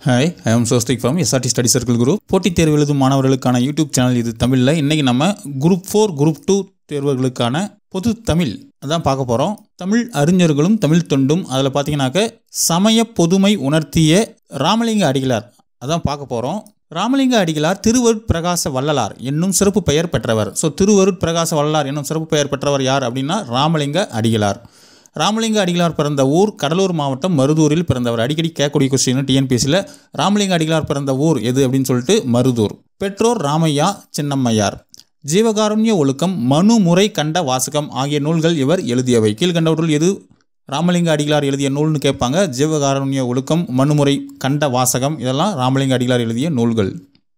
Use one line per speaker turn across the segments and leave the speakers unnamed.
hi I am Swastik from S R T study circle group போட்டித் தேர்வு எழுதும் மாணவர்களுக்கான யூடியூப் சேனல் இது தமிழில் இன்றைக்கி நம்ம குரூப் ஃபோர் குரூப் டூ தேர்வுகளுக்கான பொது தமிழ் அதான் பார்க்க போகிறோம் தமிழ் அறிஞர்களும் தமிழ் தொண்டும் அதில் பார்த்தீங்கன்னாக்க சமய பொதுமை உணர்த்திய ராமலிங்க அடிகளார் அதான் பார்க்க போகிறோம் ராமலிங்க அடிகளார் திருவருட் பிரகாச வள்ளலார் என்னும் சிறப்பு பெயர் பெற்றவர் ஸோ திருவருட் பிரகாச வள்ளலார் என்னும் சிறப்பு பெயர் பெற்றவர் யார் அப்படின்னா ராமலிங்க அடிகளார் ராமலிங்க அடிகளார் பிறந்த ஊர் கடலூர் மாவட்டம் மருதூரில் பிறந்தவர் அடிக்கடி கேட்கக்கூடிய கொஸ்டின் டிஎன்பிஎஸ்சியில் ராமலிங்க அடிகளார் பிறந்த ஊர் எது அப்படின்னு சொல்லிட்டு மருதூர் பெற்றோர் ராமையா சின்னம்மையார் ஜீவகாருண்ய ஒழுக்கம் மனுமுறை கண்ட வாசகம் ஆகிய நூல்கள் இவர் எழுதியவை கீழ்கண்டவற்றுள் எது ராமலிங்க அடிகளார் எழுதிய நூல்னு கேட்பாங்க ஜீவகாருண்ய ஒழுக்கம் மனுமுறை கண்ட வாசகம் இதெல்லாம் ராமலிங்க அடிகளார் எழுதிய நூல்கள்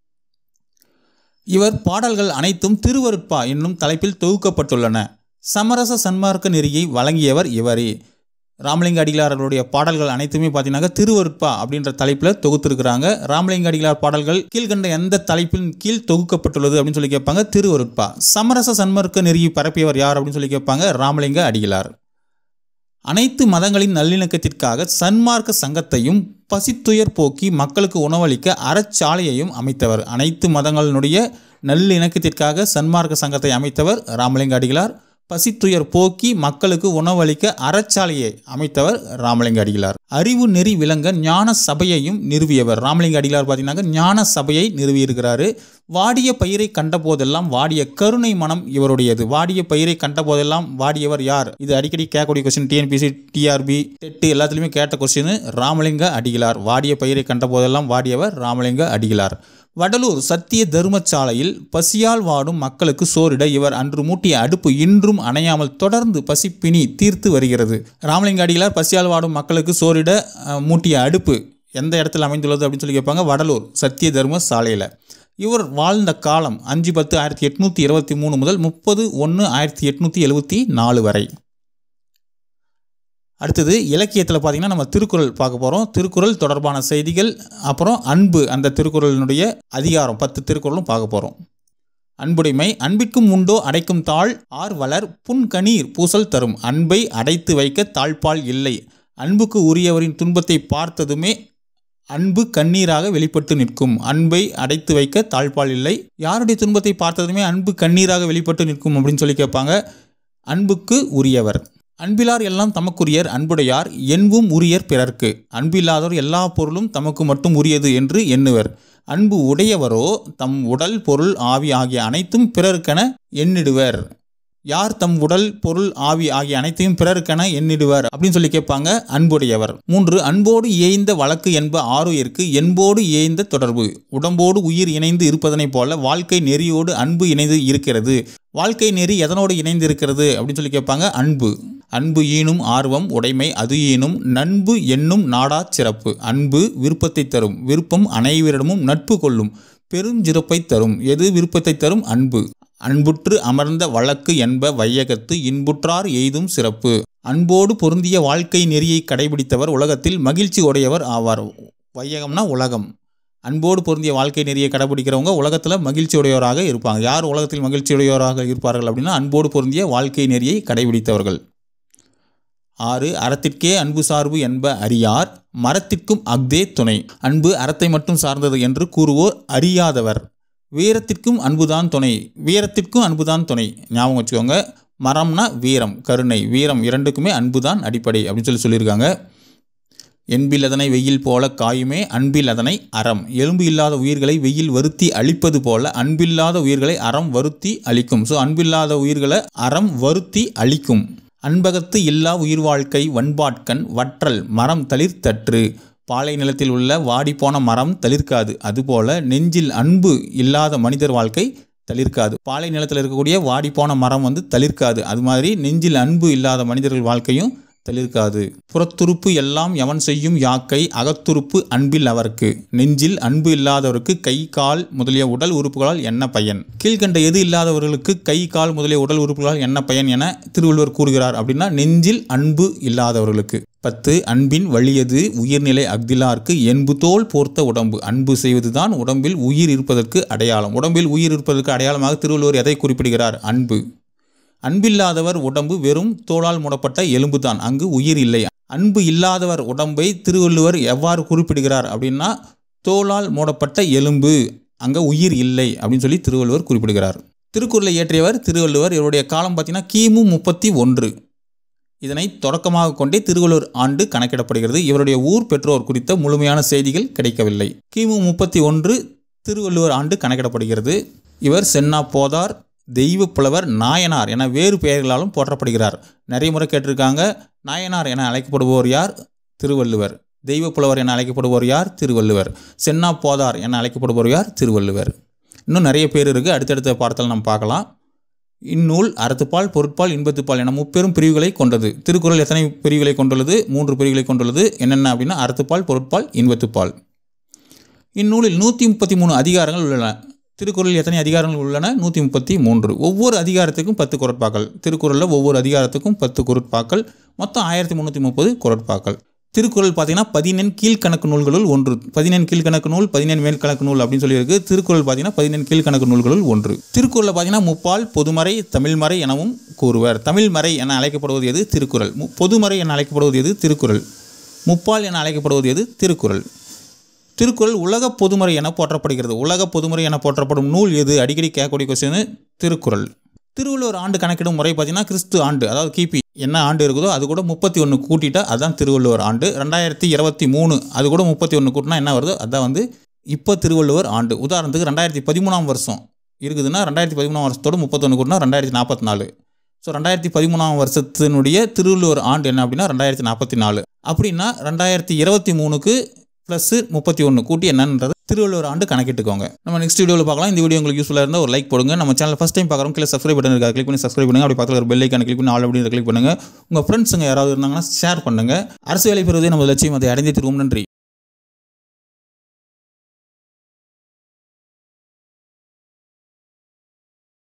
இவர் பாடல்கள் அனைத்தும் திருவருட்பா என்னும் தலைப்பில் தொகுக்கப்பட்டுள்ளன சமரச சன்மார்க்க நெறியை வழங்கியவர் இவரே ராமலிங்க அடிகளார்களுடைய பாடல்கள் அனைத்துமே பார்த்தீங்கன்னா திருவருட்பா அப்படின்ற தலைப்பில் தொகுத்திருக்கிறாங்க ராமலிங்க அடிகளார் பாடல்கள் கீழ்கண்ட எந்த தலைப்பின் கீழ் தொகுக்கப்பட்டுள்ளது அப்படின்னு சொல்லி கேட்பாங்க திருவருட்பா சமரச சன்மார்க்க நெறியை பரப்பியவர் யார் அப்படின்னு சொல்லி கேட்பாங்க ராமலிங்க அடிகளார் அனைத்து மதங்களின் நல்லிணக்கத்திற்காக சன்மார்க்க சங்கத்தையும் பசித்துயர் போக்கி மக்களுக்கு உணவளிக்க அறச்சாலையையும் அமைத்தவர் அனைத்து மதங்களினுடைய நல்லிணக்கத்திற்காக சன்மார்க்க சங்கத்தை அமைத்தவர் ராமலிங்க அடிகளார் பசித்துயர் போக்கி மக்களுக்கு உணவளிக்க அறச்சாலையை அமைத்தவர் ராமலிங்க அடிகளார் அறிவு நெறி விளங்க ஞான சபையையும் நிறுவியவர் ராமலிங்க அடிகளார் பார்த்தீங்கன்னா ஞான சபையை நிறுவியிருக்கிறாரு வாடிய பயிரை கண்ட போதெல்லாம் வாடிய கருணை மனம் இவருடையது வாடிய பயிரை கண்ட போதெல்லாம் வாடியவர் யார் இது அடிக்கடி கேட்கக்கூடிய கொஸ்டின் டிஎன்பிசி டிஆர்பி டெட்டு எல்லாத்துலேயுமே கேட்ட கொஸ்டின் ராமலிங்க அடிகளார் வாடிய பயிரை கண்ட போதெல்லாம் வாடியவர் ராமலிங்க அடிகளார் வடலூர் சத்திய தர்மசாலையில் பசியால் வாடும் மக்களுக்கு சோறிட இவர் அன்று மூட்டிய அடுப்பு இன்றும் அணையாமல் தொடர்ந்து பசிப்பினி தீர்த்து வருகிறது ராமலிங்க அடிகளார் பசியால் வாடும் மக்களுக்கு சோறிட அஹ், மூட்டிய அடுப்பு எந்த இடத்துல அமைந்துள்ளது அப்படின்னு சொல்லி கேட்பாங்க வடலூர் சத்திய தர்ம சாலையில் இவர் வாழ்ந்த காலம் அஞ்சு பத்து ஆயிரத்தி எட்நூற்றி இருபத்தி மூணு முதல் முப்பது ஒன்று ஆயிரத்தி எட்நூற்றி எழுபத்தி நாலு வரை அடுத்தது இலக்கியத்தில் பார்த்தீங்கன்னா நம்ம திருக்குறள் பார்க்க போகிறோம் திருக்குறள் தொடர்பான செய்திகள் அப்புறம் அன்பு அந்த திருக்குறளினுடைய அதிகாரம் பத்து திருக்குறளும் பார்க்க போகிறோம் அன்புடைமை அன்பிற்கும் உண்டோ அடைக்கும் தாழ் ஆர் வளர் புன்கணீர் பூசல் தரும் அன்பை அடைத்து வைக்க தாழ்பால் இல்லை அன்புக்கு உரியவரின் துன்பத்தை பார்த்ததுமே அன்பு கண்ணீராக வெளிப்பட்டு நிற்கும் அன்பை அடைத்து வைக்க தாழ்பால் இல்லை யாருடைய துன்பத்தை பார்த்ததுமே அன்பு கண்ணீராக வெளிப்பட்டு நிற்கும் அப்படின்னு சொல்லி கேட்பாங்க அன்புக்கு உரியவர் அன்பிலார் எல்லாம் தமக்குரியர் அன்புடையார் என்பும் உரியர் பிறர்க்கு அன்பில்லாதோர் எல்லா பொருளும் தமக்கு மட்டும் உரியது என்று எண்ணுவர் அன்பு உடையவரோ தம் உடல் பொருள் ஆவி ஆகிய அனைத்தும் பிறருக்கென எண்ணிடுவர் யார் தம் உடல் பொருள் ஆவி ஆகிய அனைத்தையும் பிறருக்கென எண்ணிடுவர் அப்படின்னு சொல்லி கேட்பாங்க அன்புடையவர் மூன்று அன்போடு ஏய்ந்த வழக்கு என்ப ஆறுயிருக்கு என்போடு ஏய்ந்த தொடர்பு உடம்போடு உயிர் இணைந்து இருப்பதனைப் போல வாழ்க்கை நெறியோடு அன்பு இணைந்து இருக்கிறது வாழ்க்கை நெறி எதனோடு இணைந்து இருக்கிறது அப்படின்னு சொல்லி கேட்பாங்க அன்பு அன்பு ஈனும் ஆர்வம் உடைமை அது ஈனும் நண்பு என்னும் நாடா சிறப்பு அன்பு விருப்பத்தை தரும் விருப்பம் அனைவரிடமும் நட்பு கொள்ளும் பெருஞ்சிறப்பை தரும் எது விருப்பத்தை தரும் அன்பு அன்புற்று அமர்ந்த வழக்கு என்ப வையகத்து இன்புற்றார் எய்தும் சிறப்பு அன்போடு பொருந்திய வாழ்க்கை நெறியை கடைபிடித்தவர் உலகத்தில் மகிழ்ச்சி உடையவர் ஆவார் வையகம்னா உலகம் அன்போடு பொருந்திய வாழ்க்கை நெறியை கடைபிடிக்கிறவங்க உலகத்தில் மகிழ்ச்சி உடையவராக இருப்பாங்க யார் உலகத்தில் மகிழ்ச்சி உடையவராக இருப்பார்கள் அப்படின்னா அன்போடு பொருந்திய வாழ்க்கை நெறியை கடைபிடித்தவர்கள் ஆறு அறத்திற்கே அன்பு சார்பு என்ப அறியார் மரத்திற்கும் அஃதே துணை அன்பு அறத்தை மட்டும் சார்ந்தது என்று கூறுவோர் அறியாதவர் வீரத்திற்கும் அன்புதான் துணை வீரத்திற்கும் அன்புதான் துணை ஞாபகம் வச்சுக்கோங்க மரம்னா வீரம் கருணை வீரம் இரண்டுக்குமே அன்புதான் அடிப்படை அப்படின்னு சொல்லி சொல்லியிருக்காங்க என்பில் அதனை வெயில் போல காயுமே அன்பில் அதனை அறம் எலும்பு இல்லாத உயிர்களை வெயில் வருத்தி அழிப்பது போல அன்பில்லாத உயிர்களை அறம் வருத்தி அழிக்கும் ஸோ அன்பில்லாத உயிர்களை அறம் வருத்தி அழிக்கும் அன்பகத்து இல்லா உயிர் வாழ்க்கை வன்பாட்கண் வற்றல் மரம் தளிர்த்தற்று பாலை நிலத்தில் உள்ள வாடிப்போன மரம் தளிர்க்காது அதுபோல நெஞ்சில் அன்பு இல்லாத மனிதர் வாழ்க்கை தளிர்க்காது பாலை நிலத்தில் இருக்கக்கூடிய வாடிப்போன மரம் வந்து தளிர்க்காது அது மாதிரி நெஞ்சில் அன்பு இல்லாத மனிதர்கள் வாழ்க்கையும் தளிர்க்காது புறத்துறுப்பு எல்லாம் எவன் செய்யும் யாக்கை அகத்துறுப்பு அன்பில் அவர்க்கு நெஞ்சில் அன்பு இல்லாதவருக்கு கை கால் முதலிய உடல் உறுப்புகளால் என்ன பயன் கீழ்கண்ட எது இல்லாதவர்களுக்கு கை கால் முதலிய உடல் உறுப்புகளால் என்ன பயன் என திருவள்ளுவர் கூறுகிறார் அப்படின்னா நெஞ்சில் அன்பு இல்லாதவர்களுக்கு பத்து அன்பின் வலியது உயிர்நிலை அக்திலார்க்கு என்பு தோல் போர்த்த உடம்பு அன்பு செய்வதுதான் உடம்பில் உயிர் இருப்பதற்கு அடையாளம் உடம்பில் உயிர் இருப்பதற்கு அடையாளமாக திருவள்ளுவர் எதை குறிப்பிடுகிறார் அன்பு அன்பில்லாதவர் உடம்பு வெறும் தோளால் மூடப்பட்ட எலும்புதான் அங்கு உயிர் இல்லை அன்பு இல்லாதவர் உடம்பை திருவள்ளுவர் எவ்வாறு குறிப்பிடுகிறார் அப்படின்னா தோலால் மூடப்பட்ட எலும்பு அங்கே உயிர் இல்லை அப்படின்னு சொல்லி திருவள்ளுவர் குறிப்பிடுகிறார் திருக்குறளை இயற்றியவர் திருவள்ளுவர் இவருடைய காலம் பார்த்தீங்கன்னா கிமு முப்பத்தி ஒன்று இதனை தொடக்கமாக கொண்டே திருவள்ளுவர் ஆண்டு கணக்கிடப்படுகிறது இவருடைய ஊர் பெற்றோர் குறித்த முழுமையான செய்திகள் கிடைக்கவில்லை கிமு முப்பத்தி ஒன்று திருவள்ளுவர் ஆண்டு கணக்கிடப்படுகிறது இவர் சென்னா போதார் தெய்வ புலவர் நாயனார் என வேறு பெயர்களாலும் போற்றப்படுகிறார் நிறைய முறை கேட்டிருக்காங்க நாயனார் என அழைக்கப்படுபவர் யார் திருவள்ளுவர் தெய்வ புலவர் என அழைக்கப்படுபவர் யார் திருவள்ளுவர் சென்னா போதார் என அழைக்கப்படுபவர் யார் திருவள்ளுவர் இன்னும் நிறைய பேர் இருக்குது அடுத்தடுத்த பாடத்தில் நம்ம பார்க்கலாம் இந்நூல் அறத்துப்பால் பொருட்பால் இன்பத்துப்பால் என முப்பெரும் பிரிவுகளை கொண்டது திருக்குறள் எத்தனை பிரிவுகளை கொண்டுள்ளது மூன்று பிரிவுகளை கொண்டுள்ளது என்னென்ன அப்படின்னா அறத்துப்பால் பொருட்பால் இன்பத்துப்பால் இந்நூலில் நூற்றி முப்பத்தி மூணு அதிகாரங்கள் உள்ளன திருக்குறளில் எத்தனை அதிகாரங்கள் உள்ளன நூற்றி முப்பத்தி மூன்று ஒவ்வொரு அதிகாரத்துக்கும் பத்து குரட்பாக்கள் திருக்குறளில் ஒவ்வொரு அதிகாரத்துக்கும் பத்து குரட்பாக்கள் மொத்தம் ஆயிரத்தி முந்நூற்றி முப்பது குரட்பாக்கள் திருக்குறள் பார்த்தீங்கன்னா பதினெண் கீழ்கணக்கு நூல்களுள் ஒன்று பதினெண் கீழ்கணக்கு நூல் பதினெண் மேல்கணக்கு நூல் அப்படின்னு சொல்லியிருக்கு திருக்குறள் பார்த்தீங்கன்னா பதினெண் கீழ்கணக்கு நூல்களுள் ஒன்று திருக்குறளில் பார்த்தீங்கன்னா முப்பால் பொதுமறை தமிழ்மறை எனவும் கூறுவர் தமிழ்மறை என அழைக்கப்படுவது எது திருக்குறள் மு- பொதுமறை என அழைக்கப்படுவது எது திருக்குறள் முப்பால் என அழைக்கப்படுவது எது திருக்குறள் திருக்குறள் உலக பொதுமறை என போற்றப்படுகிறது உலக பொதுமறை என போற்றப்படும் நூல் எது அடிக்கடி கேட்கக்கூடிய கொஸ்டின் திருக்குறள் திருவள்ளுவர் ஆண்டு கணக்கிடும் முறை பார்த்தீங்கன்னா கிறிஸ்து ஆண்டு அதாவது கிபி என்ன ஆண்டு இருக்குதோ அது கூட முப்பத்தி ஒன்று கூட்டிட்டா அதுதான் திருவள்ளுவர் ஆண்டு ரெண்டாயிரத்தி இருபத்தி மூணு அது கூட முப்பத்தி ஒன்று கூட்டினா என்ன வருதோ அதுதான் வந்து இப்போ திருவள்ளுவர் ஆண்டு உதாரணத்துக்கு ரெண்டாயிரத்தி பதிமூணாம் வருஷம் இருக்குதுன்னா ரெண்டாயிரத்தி பதிமூணாம் வருஷத்தோட முப்பத்தொன்று கூட்டினா ரெண்டாயிரத்தி நாற்பத்தி நாலு ஸோ ரெண்டாயிரத்தி பதிமூணாம் வருஷத்தினுடைய திருவள்ளுவர் ஆண்டு என்ன அப்படின்னா ரெண்டாயிரத்தி நாற்பத்தி நாலு அப்படின்னா ரெண்டாயிரத்தி இருபத்தி மூணுக்கு ப்ளஸ் முப்பத்தி ஒன்று கூட்டி என்னன்றது திருவள்ளுவர் ஆண்டு கணக்கிட்டுக்கோங்க நம்ம நெக்ஸ்ட் வீடியோவில் பார்க்கலாம் இந்த வீடியோ உங்களுக்கு யூஸ்ஃபுல்லாக இருந்தால் ஒரு லைக் போடுங்க நம்ம சேனல் ஃபஸ்ட் டைம் பார்க்குறோம் கீழே சப்ஸ்கிரைப் பட்டன் இருக்கா கிளிக் பண்ணி சப்ஸ்கிரைப் பண்ணுங்க அப்படி பக்கத்தில் ஒரு பெல் ஐக்கான கிளிக் பண்ணி ஆல் அப்படின்னு கிளிக் பண்ணுங்க உங்கள் ஃப்ரெண்ட்ஸுங்க யாராவது இருந்தாங்கன்னா ஷேர் பண்ணுங்க அரசு வேலை பெறுவதே நம்ம லட்சியம் அதை அடைந்தே திருவோம் நன்றி